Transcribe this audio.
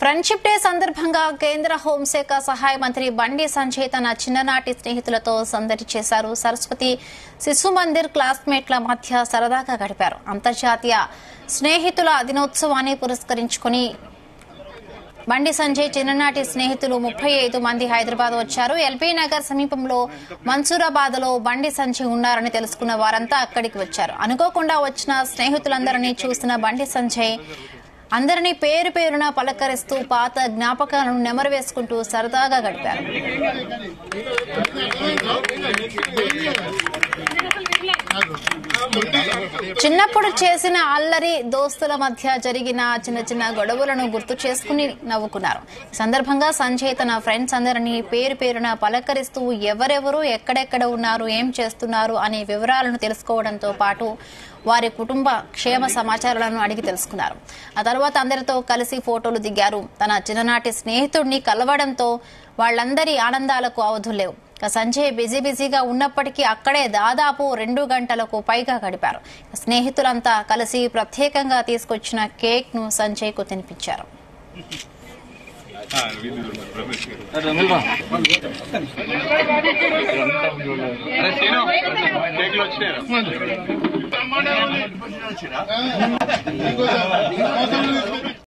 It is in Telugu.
ఫ్రెండ్షిప్ డే సందర్భంగా కేంద్ర హోంశాఖ సహాయ మంత్రి బండి సంజయ్ తన చిన్ననాటి స్నేహితులతో సందడి చేశారు సరస్వతి శిశు మందిర్ క్లాస్మేట్ల మధ్య సరదాగా గడిపారు అంతర్జాతీయ స్నేహితుల దినోత్సవాన్ని పురస్కరించుకుని బండి సంజయ్ చిన్ననాటి స్నేహితులు ముప్పై ఐదు మంది హైదరాబాద్ వచ్చారు ఎల్బీ నగర్ సమీపంలో మన్సూరాబాద్ లో బండి సంజయ్ ఉన్నారని తెలుసుకున్న వారంతా అక్కడికి వచ్చారు అనుకోకుండా వచ్చిన స్నేహితులందరినీ చూసిన బండి సంజయ్ అందరినీ పేరు పేరున పలకరిస్తూ పాత జ్ఞాపకాలను నెమరు వేసుకుంటూ సరదాగా గడిపారు చిన్నప్పుడు చేసిన అల్లరి దోస్తుల మధ్య జరిగిన చిన్న చిన్న గొడవలను గుర్తు చేసుకుని నవ్వుకున్నారు ఈ సందర్భంగా సంజయ్ తన ఫ్రెండ్స్ అందరినీ పేరు పేరున పలకరిస్తూ ఎవరెవరు ఎక్కడెక్కడ ఉన్నారు ఏం చేస్తున్నారు అనే వివరాలను తెలుసుకోవడంతో పాటు వారి కుటుంబ క్షేమ సమాచారాలను అడిగి తెలుసుకున్నారు ఆ తర్వాత అందరితో కలిసి ఫోటోలు దిగారు తన చిన్ననాటి స్నేహితుడిని కలవడంతో వాళ్ళందరి ఆనందాలకు అవధులేవు ఇక సంజయ్ బిజీ బిజీగా ఉన్నప్పటికీ అక్కడే దాదాపు రెండు గంటలకు పైగా గడిపారు ఇక స్నేహితులంతా కలిసి ప్రత్యేకంగా తీసుకొచ్చిన కేక్ ను సంజయ్ కు తినిపించారు అరే సీను కేకులు వచ్చినాయి